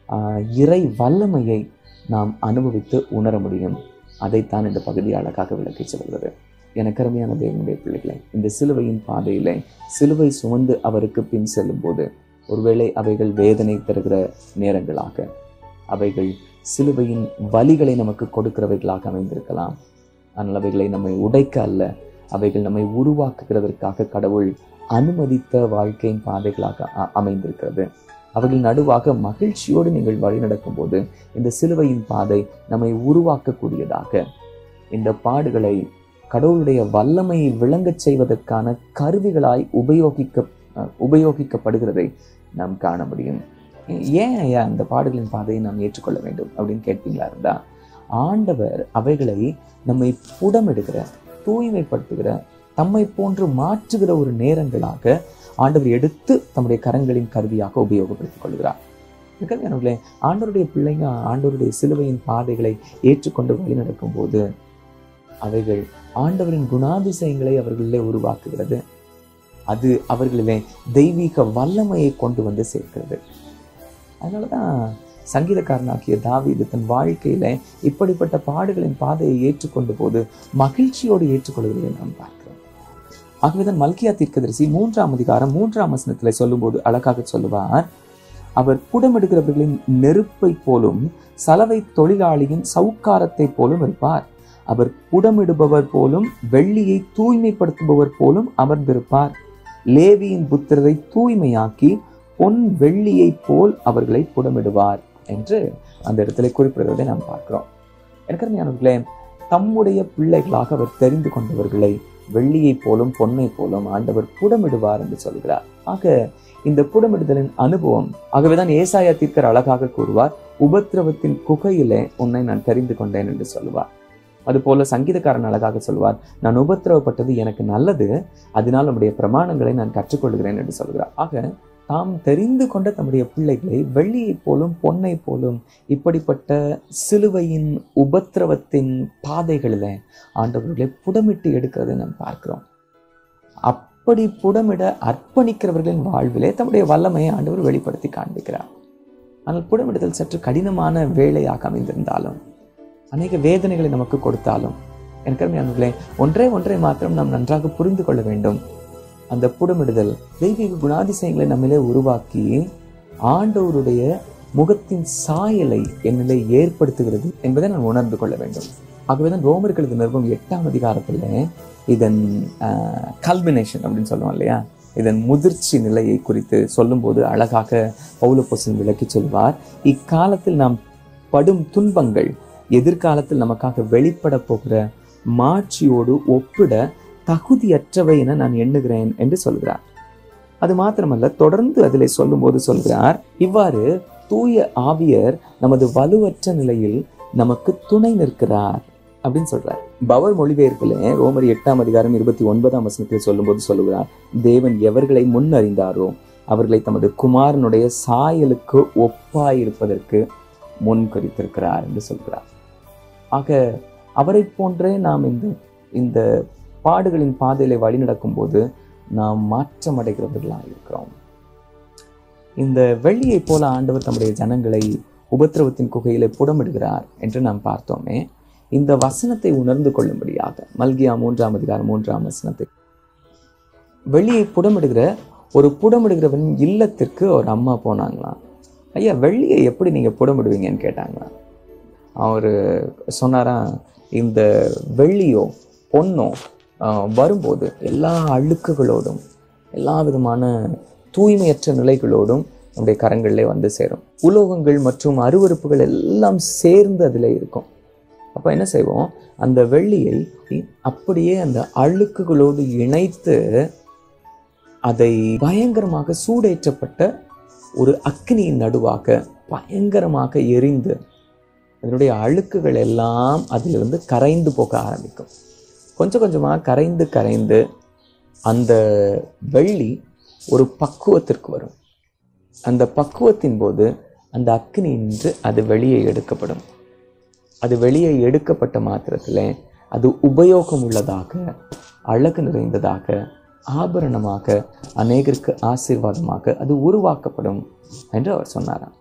ஆஹ், இறை வல்லமையை நாம் அனுபவித்து உணர முடியும் அதைத்தான் இந்த பகுதி அழகாக விளக்கி சொல்கிறது எனக்கு அருமையான தேவனுடைய பிள்ளைகளை இந்த சிலுவையின் பாதையிலே சிலுவை சுமந்து அவருக்கு பின் செல்லும்போது ஒருவேளை அவைகள் வேதனை தருகிற நேரங்களாக அவைகள் சிலுவையின் வலிகளை நமக்கு கொடுக்கிறவைகளாக அமைந்திருக்கலாம் ஆனால் அவைகளை நம்மை உடைக்க அல்ல அவைகள் நம்மை உருவாக்குகிறதற்காக கடவுள் அனுமதித்த வாழ்க்கையின் பாதைகளாக அ- அமைந்திருக்கிறது அவைகள் நடுவாக மகிழ்ச்சியோடு நீங்கள் வழி நடக்கும்போது இந்த சிலுவையின் பாதை நம்மை உருவாக்கக்கூடியதாக இந்த பாடுகளை கடவுளுடைய வல்லமையை விளங்கச் செய்வதற்கான கருவிகளாய் உபயோகிக்க அஹ், உபயோகிக்கப்படுகிறதை நாம் காண முடியும் ஏன் ஐயா இந்த பாடுகளின் பாதையை நாம் ஏற்றுக்கொள்ள வேண்டும் அப்படின்னு கேட்பீங்களா இருந்தா ஆண்டவர் அவைகளை நம்மை புடமெடுக்கிற தூய்மைப்படுத்துகிற தம்மை போன்று மாற்றுகிற ஒரு நேரங்களாக ஆண்டவர் எடுத்து தம்முடைய கரங்களின் கருவியாக உபயோகப்படுத்திக் கொள்கிறார் மிகவே ஆண்டவருடைய பிள்ளைங்க ஆண்டவருடைய சிலுவையின் பாதைகளை ஏற்றுக்கொண்டு வழிநடக்கும் போது அவைகள் ஆண்டவரின் குணாதிசயங்களை அவர்களிலே உருவாக்குகிறது அது அவர்களிலே தெய்வீக வல்லமையை கொண்டு வந்து சேர்க்கிறது அதனாலதான் சங்கீதக்காரனாகிய தாவீது தன் வாழ்க்கையில இப்படிப்பட்ட பாடுகளின் பாதையை ஏற்றுக்கொண்ட போது மகிழ்ச்சியோடு ஏற்றுக்கொள்கிறதை நாம் பார்க்கிறோம் ஆகவேதான் மல்கியா தீர்க்கதரிசி மூன்றாம் அதிகாரம் மூன்றாம் வசனத்துல சொல்லும்போது அழகாக சொல்லுவார் அவர் புடமெடுக்கிறவர்களின் நெருப்பை போலும் சலவை தொழிலாளியின் சவுக்காரத்தை போலும் இருப்பார் அவர் புடமிடுபவர் போலும் வெள்ளியை தூய்மைப்படுத்துபவர் போலும் அமர்ந்திருப்பார் லேவியின் புத்திரரை தூய்மையாக்கி பொன் வெள்ளியைப் போல் அவர்களை புடமிடுவார் என்று அந்த இடத்துல குறிப்பிடுவதை நாம் பார்க்கிறோம் எனக்கருமையானவர்களே தம்முடைய பிள்ளைகளாக அவர் தெரிந்து கொண்டவர்களை வெள்ளியைப் போலும் பொன்னை போலும் ஆண்டவர் புடமிடுவார் என்று சொல்கிறார் ஆக இந்த புடமிடுதலின் அனுபவம் ஆகவேதான் ஏசாயா தீர்க்கர் அழகாக கூறுவார் உபத்திரவத்தின் குகையிலே உன்னை நான் தெரிந்து கொண்டேன் என்று சொல்லுவார் அதுபோல சங்கீதக்காரன் அழகாக சொல்வார் நான் உபத்திரவப்பட்டது எனக்கு நல்லது அதனால் நம்முடைய பிரமாணங்களை நான் கற்றுக்கொள்கிறேன் என்று சொல்கிறார் ஆக தாம் தெரிந்து கொண்ட தம்முடைய பிள்ளைகளை வெள்ளியைப் போலும் பொன்னை போலும் இப்படிப்பட்ட சிலுவையின் உபத்திரவத்தின் பாதைகளில் ஆண்டவர்களை புடமிட்டு எடுக்கிறதை நாம் பார்க்கிறோம் அப்படி புடமிட அர்ப்பணிக்கிறவர்களின் வாழ்விலே தம்முடைய வல்லமையை ஆண்டவர் வெளிப்படுத்தி காண்பிக்கிறார் ஆனால் புடமிடுதல் சற்று கடினமான வேலையாக அமைந்திருந்தாலும் அநேக வேதனைகளை நமக்கு கொடுத்தாலும் எனக்கு அருமையானவர்களே ஒன்றே ஒன்றை மாத்திரம் நாம் நன்றாக புரிந்து கொள்ள வேண்டும் அந்த புடமிடுதல் தெய்வீக குணாதிசயங்களை நம்மிலே உருவாக்கி ஆண்டவருடைய முகத்தின் சாயலை என்னிலே ஏற்படுத்துகிறது என்பதை நான் உணர்ந்து கொள்ள வேண்டும் ஆகவேதான் ரோமர்களது நிறுவம் எட்டாம் அதிகாரத்தில் இதன் கல்பினேஷன் அப்படின்னு சொல்லுவோம் இல்லையா இதன் முதிர்ச்சி நிலையை குறித்து சொல்லும்போது அழகாக பௌலப்போசன் விளக்கி சொல்வார் இக்காலத்தில் நாம் படும் துன்பங்கள் எதிர்காலத்தில் நமக்காக வெளிப்பட போகிற மாட்சியோடு ஒப்பிட தகுதியற்றவை என நான் எண்ணுகிறேன் என்று சொல்கிறார் அது மாத்திரமல்ல தொடர்ந்து அதிலே சொல்லும்போது சொல்கிறார் இவ்வாறு தூய ஆவியர் நமது வலுவற்ற நிலையில் நமக்கு துணை நிற்கிறார் அப்படின்னு சொல்றார் பவர் மொழிபெயர்ப்புல ரோமர் எட்டாம் அதிகாரம் இருபத்தி ஒன்பதாம் வசனத்தில் சொல்லும்போது சொல்லுகிறார் தேவன் எவர்களை முன்னறிந்தாரோ அவர்களை தமது குமாரனுடைய சாயலுக்கு ஒப்பாயிருப்பதற்கு முன் குறித்திருக்கிறார் என்று சொல்கிறார் ஆக அவரை போன்றே நாம் இந்த இந்த பாடுகளின் பாதையில வழி நடக்கும்போது நாம் மாற்றமடைகிறவர்களாக இருக்கிறோம் இந்த வெள்ளியை போல ஆண்டவர் தம்முடைய ஜனங்களை உபத்திரவத்தின் குகையிலே புடமிடுகிறார் என்று நாம் பார்த்தோமே இந்த வசனத்தை உணர்ந்து கொள்ளும்படியாக மல்கியா மூன்றாம் அதிகாரம் மூன்றாம் வசனத்தை வெள்ளியை புடமிடுகிற ஒரு புடமிடுகிறவன் இல்லத்திற்கு ஒரு அம்மா போனாங்களாம் ஐயா வெள்ளியை எப்படி நீங்க புடமிடுவீங்கன்னு கேட்டாங்களாம் அவர் சொன்னாராம் இந்த வெள்ளியோ பொன்னோ ஆஹ், வரும்போது எல்லா அழுக்குகளோடும் எல்லா விதமான தூய்மையற்ற நிலைகளோடும் நம்முடைய கரங்களிலே வந்து சேரும் உலோகங்கள் மற்றும் அருவருப்புகள் எல்லாம் சேர்ந்து அதில் இருக்கும் அப்போ என்ன செய்வோம் அந்த வெள்ளியை அப்படியே அந்த அழுக்குகளோடு இணைத்து அதை பயங்கரமாக சூடேற்றப்பட்ட ஒரு அக்னியின் நடுவாக பயங்கரமாக எரிந்து அதனுடைய அழுக்குகள் எல்லாம் அதிலிருந்து கரைந்து போக ஆரம்பிக்கும் கொஞ்சம் கொஞ்சமாக கரைந்து கரைந்து அந்த வெள்ளி ஒரு பக்குவத்திற்கு வரும் அந்த பக்குவத்தின் போது அந்த அக்னி நின்று அது வெளியே எடுக்கப்படும் அது வெளியே எடுக்கப்பட்ட மாத்திரத்தில் அது உபயோகம் உள்ளதாக அழகு நிறைந்ததாக ஆபரணமாக அநேகருக்கு ஆசீர்வாதமாக அது உருவாக்கப்படும் என்று அவர் சொன்னாராம்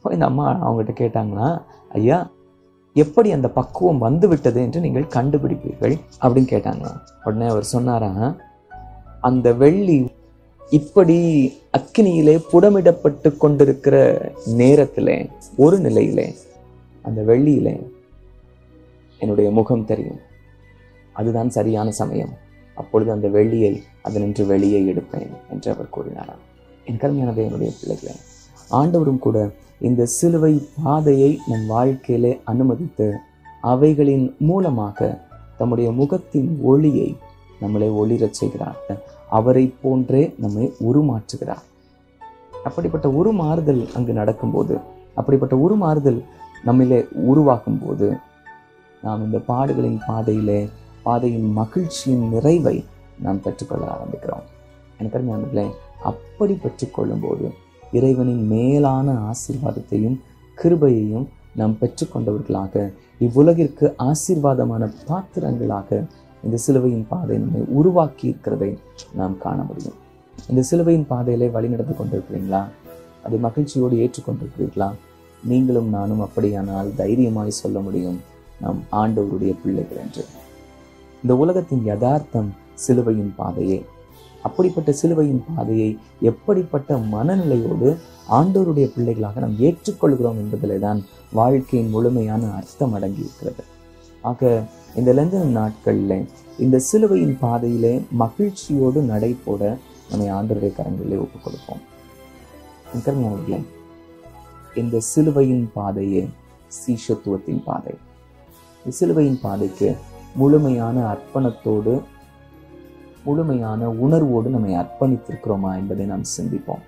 அப்போ இந்த அம்மா அவங்ககிட்ட கேட்டாங்கன்னா ஐயா எப்படி அந்த பக்குவம் வந்து விட்டது என்று நீங்கள் கண்டுபிடிப்பீர்கள் அப்படின்னு கேட்டாங்க உடனே அவர் சொன்னாராம் அந்த வெள்ளி இப்படி அக்கினியிலே புடமிடப்பட்டு கொண்டிருக்கிற நேரத்திலே ஒரு நிலையிலே அந்த வெள்ளியிலே என்னுடைய முகம் தெரியும் அதுதான் சரியான சமயம் அப்பொழுது அந்த வெள்ளியை அதனின்று வெளியே எடுப்பேன் என்று அவர் கூறினாராம் என் கருமையானது என்னுடைய பிள்ளைகளே ஆண்டவரும் கூட இந்த சிலுவை பாதையை நம் வாழ்க்கையிலே அனுமதித்து அவைகளின் மூலமாக தம்முடைய முகத்தின் ஒளியை நம்மளை ஒளிரச் செய்கிறார் அவரை போன்றே நம்மை உருமாற்றுகிறார் அப்படிப்பட்ட உருமாறுதல் அங்கு நடக்கும்போது அப்படிப்பட்ட உருமாறுதல் நம்மிலே உருவாக்கும் போது நாம் இந்த பாடுகளின் பாதையிலே பாதையின் மகிழ்ச்சியின் நிறைவை நாம் பெற்றுக்கொள்ள ஆரம்பிக்கிறோம் எனக்கு அருமையானவர்களே அப்படி பெற்றுக்கொள்ளும் போது இறைவனின் மேலான ஆசீர்வாதத்தையும் கிருபையையும் நாம் பெற்றுக்கொண்டவர்களாக இவ்வுலகிற்கு ஆசீர்வாதமான பாத்திரங்களாக இந்த சிலுவையின் பாதை நம்மை உருவாக்கி இருக்கிறதை நாம் காண முடியும் இந்த சிலுவையின் பாதையிலே வழிநடந்து கொண்டிருக்கிறீங்களா அதை மகிழ்ச்சியோடு ஏற்றுக்கொண்டிருக்கிறீர்களா நீங்களும் நானும் அப்படியானால் தைரியமாய் சொல்ல முடியும் நாம் ஆண்டவருடைய பிள்ளைகள் என்று இந்த உலகத்தின் யதார்த்தம் சிலுவையின் பாதையே அப்படிப்பட்ட சிலுவையின் பாதையை எப்படிப்பட்ட மனநிலையோடு ஆண்டவருடைய பிள்ளைகளாக நாம் ஏற்றுக்கொள்கிறோம் என்பதிலே தான் வாழ்க்கையின் முழுமையான அர்த்தம் அடங்கி இருக்கிறது ஆக இந்த லந்தன நாட்களில் இந்த சிலுவையின் பாதையிலே மகிழ்ச்சியோடு நடை போட நம்மை ஆண்டவருடைய கரங்களிலே ஒப்புக் கொடுப்போம் கருமையானவர்களே இந்த சிலுவையின் பாதையே சீஷத்துவத்தின் பாதை இந்த சிலுவையின் பாதைக்கு முழுமையான அர்ப்பணத்தோடு முழுமையான உணர்வோடு நம்மை அர்ப்பணித்திருக்கிறோமா என்பதை நாம் சிந்திப்போம்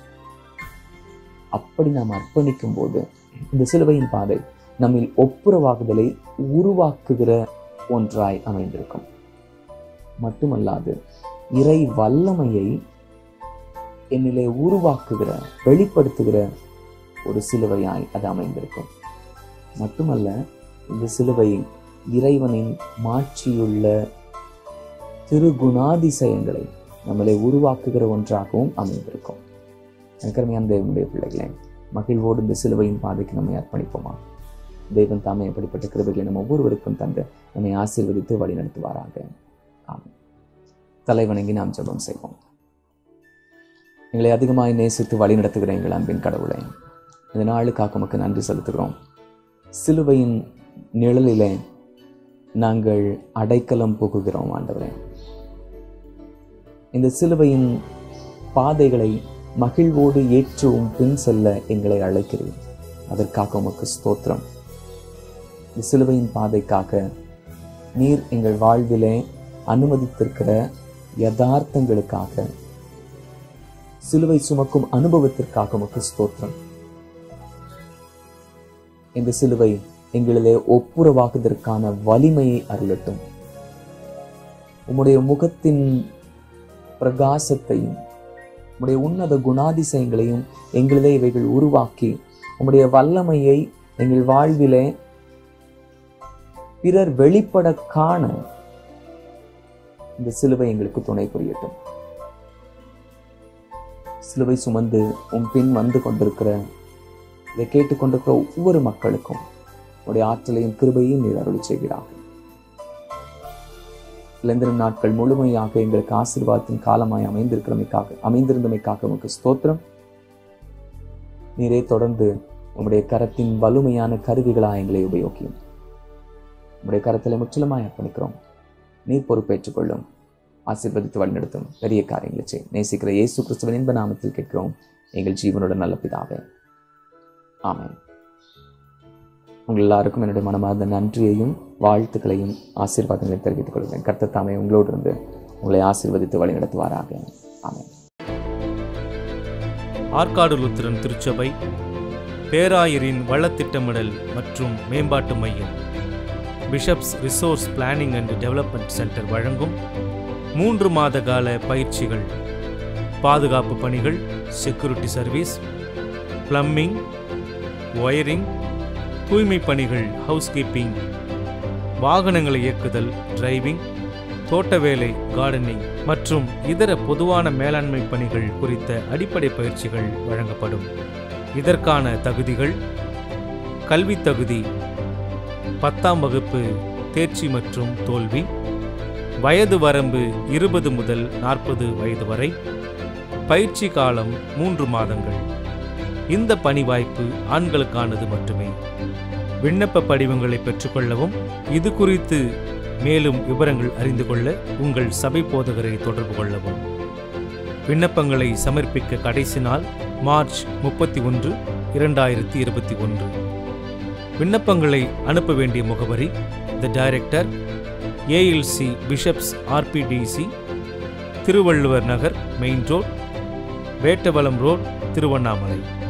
அப்படி நாம் அர்ப்பணிக்கும் போது இந்த சிலுவையின் பாதை நம்மில் ஒப்புரவாகுதலை உருவாக்குகிற ஒன்றாய் அமைந்திருக்கும் மட்டுமல்லாது இறை வல்லமையை என்னிலே உருவாக்குகிற வெளிப்படுத்துகிற ஒரு சிலுவையாய் அது அமைந்திருக்கும் மட்டுமல்ல இந்த சிலுவை இறைவனின் மாட்சியுள்ள திருகுணாதிசயங்களை நம்மளை உருவாக்குகிற ஒன்றாகவும் அமைந்திருக்கும் எனக்கருமையான தேவனுடைய பிள்ளைகளே மகிழ்வோடு இந்த சிலுவையின் பாதைக்கு நம்மை அர்ப்பணிப்போமா தெய்வம் தாமே எப்படிப்பட்ட கிருபைகளை நம்ம ஒவ்வொருவருக்கும் தந்து நம்மை ஆசீர்வதித்து வழி நடத்துவாராக ஆமாம் தலைவணங்கி நாம் ஜெபம் செய்வோம் எங்களை அதிகமாய் நேசித்து வழி நடத்துகிற எங்கள் அன்பின் கடவுளை இந்த நாளுக்காக உமக்கு நன்றி செலுத்துகிறோம் சிலுவையின் நிழலிலே நாங்கள் அடைக்கலம் புகுகிறோம் ஆண்டவரே இந்த சிலுவையின் பாதைகளை மகிழ்வோடு ஏற்றவும் பின் செல்ல எங்களை அழைக்கிறேன் அதற்காக உமக்கு ஸ்தோத்திரம் இந்த சிலுவையின் பாதைக்காக நீர் எங்கள் வாழ்விலே அனுமதித்திருக்கிற யதார்த்தங்களுக்காக சிலுவை சுமக்கும் அனுபவத்திற்காக உமக்கு ஸ்தோத்திரம் இந்த சிலுவை எங்களிலே ஒப்புரவாகுவதற்கான வலிமையை அருளட்டும் உம்முடைய முகத்தின் பிரகாசத்தையும் உம்முடைய உன்னத குணாதிசயங்களையும் எங்களிலே இவைகள் உருவாக்கி உம்முடைய வல்லமையை எங்கள் வாழ்விலே பிறர் வெளிப்பட காண இந்த சிலுவை எங்களுக்கு துணை புரியட்டும் சிலுவை சுமந்து உன் பின் வந்து கொண்டிருக்கிற இதை கேட்டுக்கொண்டிருக்கிற ஒவ்வொரு மக்களுக்கும் உடைய ஆற்றலையும் கிருபையும் நீர் அருளி செய்கிறார்கள் இளைஞரும் நாட்கள் முழுமையாக எங்களுக்கு ஆசீர்வாதத்தின் காலமாய் அமைந்திருக்கிறமைக்காக அமைந்திருந்தமைக்காக உமக்கு ஸ்தோத்திரம் நீரே தொடர்ந்து உம்முடைய கரத்தின் வலுமையான கருவிகளாக எங்களை உபயோகியும் உம்முடைய கரத்தில் முற்றிலுமாய் அர்ப்பணிக்கிறோம் நீர் பொறுப்பேற்றுக் கொள்ளும் ஆசீர்வதித்து வழிநடத்தும் பெரிய காரியங்களை செய் நேசிக்கிற இயேசு கிறிஸ்துவின் இன்ப நாமத்தில் கேட்கிறோம் எங்கள் ஜீவனோட நல்ல பிதாவே ஆமென் உங்கள் எல்லாருக்கும் என்னுடைய மனமார்ந்த நன்றியையும் வாழ்த்துக்களையும் ஆசீர்வாதங்களையும் தெரிவித்துக் கொள்கிறேன் கர்த்தர் தாமே உங்களோடு இருந்து உங்களை ஆசீர்வதித்து வழி நடத்துவாராக ஆமென் ஆற்காடு லுத்திரன் திருச்சபை பேராயரின் வளத்திட்டமிடல் மற்றும் மேம்பாட்டு மையம் Bishop's resource planning and development centre வழங்கும் மூன்று மாத கால பயிற்சிகள் பாதுகாப்பு பணிகள் செக்யூரிட்டி சர்வீஸ் பிளம்பிங் ஒயரிங் தூய்மை பணிகள் ஹவுஸ்கீப்பிங் வாகனங்களை இயக்குதல் டிரைவிங் தோட்ட வேலை கார்டனிங் மற்றும் இதர பொதுவான மேலாண்மை பணிகள் குறித்த அடிப்படை பயிற்சிகள் வழங்கப்படும் இதற்கான தகுதிகள் கல்வித் தகுதி பத்தாம் வகுப்பு தேர்ச்சி மற்றும் தோல்வி வயது வரம்பு இருபது முதல் நாற்பது வயது வரை பயிற்சி காலம் மூன்று மாதங்கள் இந்த பணி வாய்ப்பு ஆண்களுக்கானது மட்டுமே விண்ணப்ப படிவங்களை பெற்றுக்கொள்ளவும் இது குறித்து மேலும் விவரங்கள் அறிந்து கொள்ள உங்கள் சபை போதகரை தொடர்பு கொள்ளவும் விண்ணப்பங்களை சமர்ப்பிக்க கடைசி நாள் மார்ச் முப்பத்தி ஒன்று இரண்டாயிரத்தி இருபத்தி ஒன்று விண்ணப்பங்களை அனுப்ப வேண்டிய முகவரி the director ALC Bishop's RPDC Thiruvalluvar Nagar main road Vettavalam road Tiruvannamalai